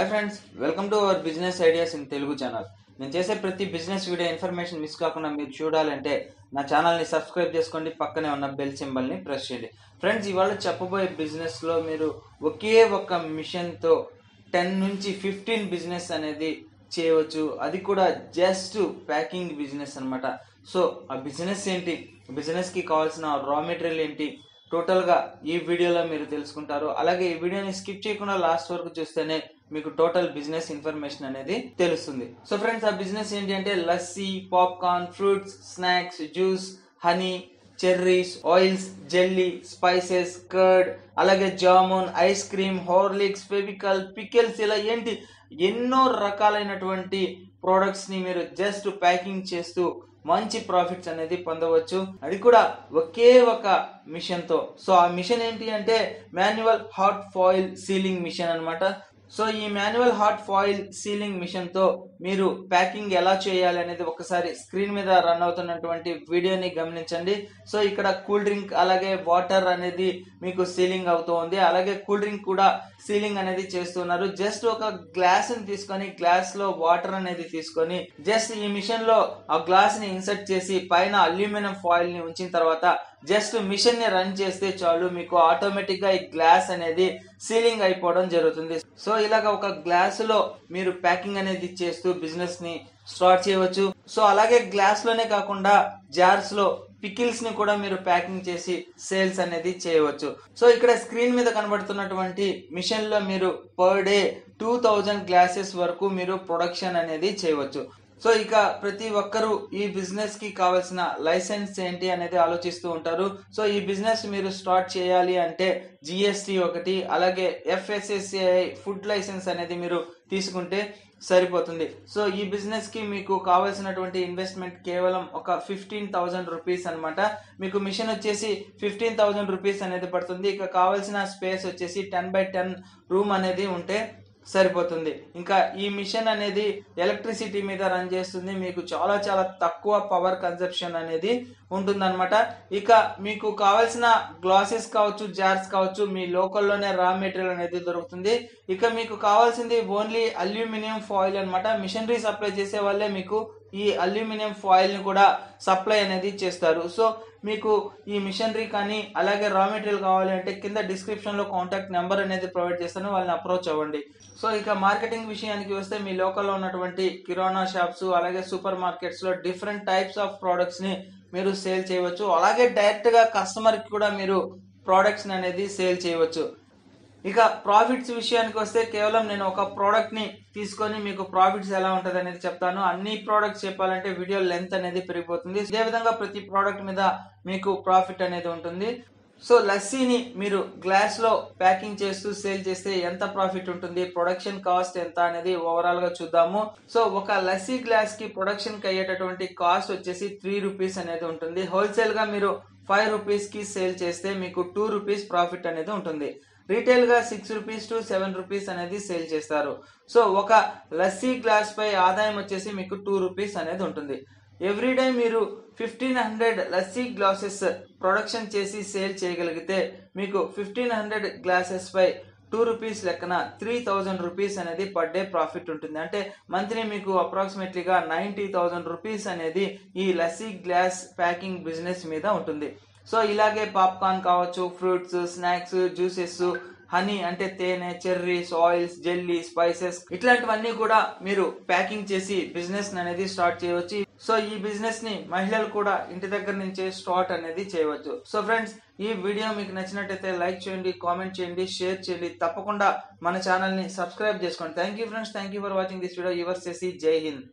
hi friends welcome to our business ideas in Telugu channel నేను చేసే ప్రతి బిజినెస్ వీడియో ఇన్ఫర్మేషన్ మిస్ కాకుండా మీరు చూడాలంటే నా ఛానల్ని సబ్స్క్రైబ్ చేసుకోండి పక్కనే ఉన్న బెల్ సింబల్ని ప్రెస్ చేయండి ఫ్రెండ్స్ ఇవాళ చెప్పబోయే బిజినెస్లో మీరు ఒకే ఒక మిషన్తో టెన్ నుంచి ఫిఫ్టీన్ బిజినెస్ అనేది చేయవచ్చు అది కూడా జస్ట్ ప్యాకింగ్ బిజినెస్ అన్నమాట సో ఆ బిజినెస్ ఏంటి బిజినెస్కి కావాల్సిన రా మెటీరియల్ ఏంటి టోటల్గా ఈ వీడియోలో మీరు తెలుసుకుంటారు అలాగే ఈ వీడియోని స్కిప్ చేయకుండా లాస్ట్ వరకు చూస్తేనే మీకు టోటల్ బిజినెస్ ఇన్ఫర్మేషన్ అనేది తెలుస్తుంది సో ఫ్రెండ్స్ ఆ బిజినెస్ ఏంటి అంటే lassi popcorn fruits snacks juice honey cherries oils jelly spices curd అలాగే jamun ice cream Horlicks Fevicol pickles ఇలా ఏంటి ఎన్నో రకాలైనటువంటి ప్రోడక్ట్స్ ని మీరు జస్ట్ ప్యాకింగ్ చేస్తూ మంచి ప్రాఫిట్స్ అనేది పొందవచ్చు అది కూడా ఒకే ఒక మిషన్ తో సో ఆ మిషన్ ఏంటి అంటే manual hot foil sealing machine అన్నమాట సో ఈ manual hot foil sealing machine తో మీరు ప్యాకింగ్ ఎలా చేయాలి అనేది ఒకసారి స్క్రీన్ మీద రన్ అవుతున్నటువంటి వీడియోని గమనించండి సో ఇక్కడ కూల్ డ్రింక్ అలాగే వాటర్ అనేది మీకు సీలింగ్ అవుతూ ఉంది అలాగే కూల్ డ్రింక్ కూడా సీలింగ్ అనేది చేస్తున్నారు జస్ట్ ఒక గ్లాస్ ని తీసుకొని గ్లాస్ లో వాటర్ అనేది తీసుకొని జస్ట్ ఈ మిషన్ లో ఆ గ్లాస్ ని ఇన్సర్ట్ చేసి పైన అల్యూమినియం ఫాయిల్ ని ఉంచిన తర్వాత జస్ట్ మిషన్ ని రన్ చేస్తే చాలు మీకు ఆటోమేటిక్ గా ఈ గ్లాస్ అనేది సీలింగ్ అయిపోవడం జరుగుతుంది సో ఇలాగ ఒక గ్లాస్ లో మీరు ప్యాకింగ్ అనేది చేస్తూ బిజినెస్ ని స్టార్ట్ చేయవచ్చు సో అలాగే గ్లాస్ లోనే కాకుండా జార్స్ లో పికిల్స్ ని కూడా మీరు ప్యాకింగ్ చేసి సేల్స్ అనేది చేయవచ్చు సో ఇక్కడ స్క్రీన్ మీద కనబడుతున్నటువంటి మిషన్ లో మీరు per day two thousand glasses వరకు మీరు ప్రొడక్షన్ అనేది చేయవచ్చు సో ఇక ప్రతి ఒక్కరూ ఈ బిజినెస్ కి కావాల్సిన లైసెన్స్ ఏంటి అనేది ఆలోచిస్తూ ఉంటారు సో ఈ బిజినెస్ మీరు స్టార్ట్ చేయాలి అంటే జిఎస్టి ఒకటి అలాగే ఎఫ్ఎస్ఎస్సిఐ ఫుడ్ లైసెన్స్ అనేది మీరు తీసుకుంటే సరిపోతుంది సో ఈ బిజినెస్ కి మీకు కావాల్సినటువంటి ఇన్వెస్ట్మెంట్ కేవలం ఒక ఫిఫ్టీన్ థౌసండ్ రూపీస్ అనమాట మీకు మిషన్ వచ్చేసి ఫిఫ్టీన్ థౌసండ్ రూపీస్ అనేది పడుతుంది ఇక కావాల్సిన స్పేస్ వచ్చేసి టెన్ బై టెన్ రూమ్ అనేది ఉంటే సరిపోతుంది ఇంకా ఈ మిషన్ అనేది ఎలక్ట్రిసిటీ మీద రన్ చేస్తుంది మీకు చాలా చాలా తక్కువ పవర్ కన్సెప్షన్ అనేది ఉంటుందన్నమాట ఇక మీకు కావాల్సిన గ్లాసెస్ కావచ్చు జార్స్ కావచ్చు మీ లోకల్లోనే రా మెటీరియల్ అనేది దొరుకుతుంది ఇక మీకు కావాల్సింది ఓన్లీ అల్యూమినియం ఫాయిల్ అనమాట మిషనరీ సప్లై చేసే వాళ్ళే మీకు ఈ అల్యూమినియం ఫాయిల్ ని కూడా సప్లై అనేది చేస్తారు సో మీకు ఈ మిషనరీ కానీ అలాగే రా మెటీరియల్ కావాలి అంటే కింద డిస్క్రిప్షన్ లో కాంటాక్ట్ నెంబర్ అనేది ప్రొవైడ్ చేస్తాను వాళ్ళని అప్రోచ్ అవ్వండి సో ఇక మార్కెటింగ్ విషయానికి వస్తే మీ లోకల్లో ఉన్నటువంటి కిరాణా షాప్స్ అలాగే సూపర్ మార్కెట్స్ లో డిఫరెంట్ టైప్స్ ఆఫ్ ప్రోడక్ట్స్ ని మీరు సేల్ చేయవచ్చు అలాగే డైరెక్ట్ గా కస్టమర్ కి కూడా మీరు ప్రోడక్ట్స్ అనేది సేల్ చేయవచ్చు ఇక ప్రాఫిట్స్ విషయానికి వస్తే కేవలం నేను ఒక ప్రోడక్ట్ ని తీసుకొని మీకు ప్రాఫిట్స్ ఎలా ఉంటది అనేది చెప్తాను అన్ని ప్రోడక్ట్స్ చెప్పాలంటే వీడియో లెంత్ అనేది పెరిగిపోతుంది ఇదే విధంగా ప్రతి ప్రోడక్ట్ మీద మీకు ప్రాఫిట్ అనేది ఉంటుంది సో లస్సీని మీరు గ్లాస్ లో ప్యాకింగ్ చేస్తూ సేల్ చేస్తే ఎంత ప్రాఫిట్ ఉంటుంది ప్రొడక్షన్ కాస్ట్ ఎంత అనేది ఓవరాల్ గా చూద్దాము సో ఒక లస్సీ గ్లాస్ కి ప్రొడక్షన్ కి అయ్యేటటువంటి కాస్ట్ వచ్చేసి త్రీ రూపీస్ అనేది ఉంటుంది హోల్సేల్ గా మీరు ఫైవ్ రూపీస్ కి సేల్ చేస్తే మీకు టూ రూపీస్ ప్రాఫిట్ అనేది ఉంటుంది రీటైల్ గా six rupees to seven rupees అనేది సేల్ చేస్తారు సో ఒక లస్సీ గ్లాస్ పై ఆదాయం వచ్చేసి మీకు టూ రూపీస్ అనేది ఉంటుంది ఎవ్రీ డే మీరు fifteen hundred lassi glasses production చేసి సేల్ చేయగలిగితే మీకు ఫిఫ్టీన్ హండ్రెడ్ గ్లాసెస్ పై టూ రూపీస్ లెక్కన త్రీ థౌజండ్ రూపీస్ అనేది పర్ డే ప్రాఫిట్ ఉంటుంది అంటే మంత్లీ మీకు అప్రాక్సిమేట్లీగా నైంటీ థౌజండ్ రూపీస్ అనేది ఈ లస్సీ గ్లాస్ ప్యాకింగ్ బిజినెస్ మీద ఉంటుంది సో ఇలాగే పాప్కార్న్ కావచ్చు ఫ్రూట్స్ స్నాక్స్ జ్యూసెస్ హనీ అంటే తేనె చెర్రీస్ ఆయిల్స్ జెల్లీ స్పైసెస్ ఇట్లాంటివన్నీ కూడా మీరు ప్యాకింగ్ చేసి బిజినెస్ అనేది స్టార్ట్ చేయవచ్చు సో ఈ బిజినెస్ ని మహిళలు కూడా ఇంటి దగ్గర నుంచే స్టార్ట్ అనేది చేయవచ్చు సో ఫ్రెండ్స్ ఈ వీడియో మీకు నచ్చినట్టయితే లైక్ చేయండి కామెంట్ చేయండి షేర్ చేయండి తప్పకుండా మన ఛానల్ ని సబ్స్క్రైబ్ చేసుకోండి thank you friends thank you for watching this video your చేసి జై హింద్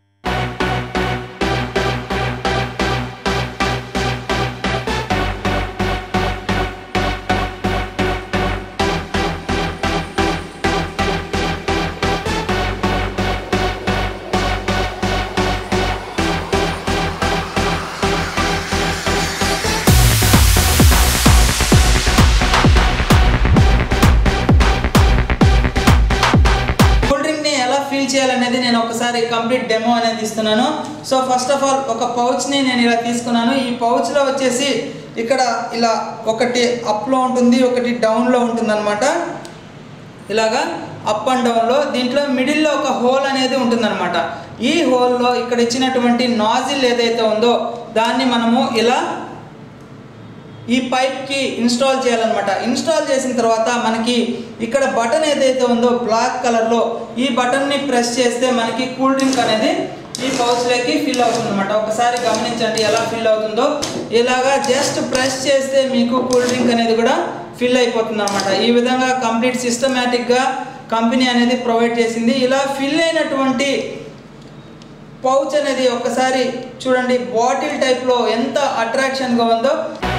కూల్ డ్రింక్ ని ఎలా ఫీల్ చేయాలనేది నేను ఒకసారి కంప్లీట్ డెమో అనేది ఇస్తున్నాను సో ఫస్ట్ ఆఫ్ ఆల్ ఒక పౌచ్ ని నేను ఇలా తీసుకున్నాను ఈ పౌచ్ లో వచ్చేసి ఇక్కడ ఇలా ఒకటి అప్ లో ఉంటుంది ఒకటి డౌన్ లో ఉంటుంది అనమాట ఇలాగా అప్ అండ్ డౌన్లో దీంట్లో మిడిల్లో ఒక హోల్ అనేది ఉంటుందన్నమాట ఈ హోల్లో ఇక్కడ ఇచ్చినటువంటి నాజిల్ ఏదైతే ఉందో దాన్ని మనము ఇలా ఈ పైప్కి ఇన్స్టాల్ చేయాలన్నమాట ఇన్స్టాల్ చేసిన తర్వాత మనకి ఇక్కడ బటన్ ఏదైతే ఉందో బ్లాక్ కలర్లో ఈ బటన్ని ప్రెస్ చేస్తే మనకి కూల్ డ్రింక్ అనేది ఈ పౌచ్లోకి ఫిల్ అవుతుంది అనమాట ఒకసారి గమనించండి ఎలా ఫిల్ అవుతుందో ఇలాగా జస్ట్ ప్రెస్ చేస్తే మీకు కూల్ డ్రింక్ అనేది కూడా ఫిల్ అయిపోతుంది అనమాట ఈ విధంగా కంప్లీట్ సిస్టమేటిక్గా కంపెనీ అనేది ప్రొవైడ్ చేసింది ఇలా ఫిల్ అయినటువంటి పౌచ్ అనేది ఒక్కసారి చూడండి బాటిల్ టైప్లో ఎంత అట్రాక్షన్గా ఉందో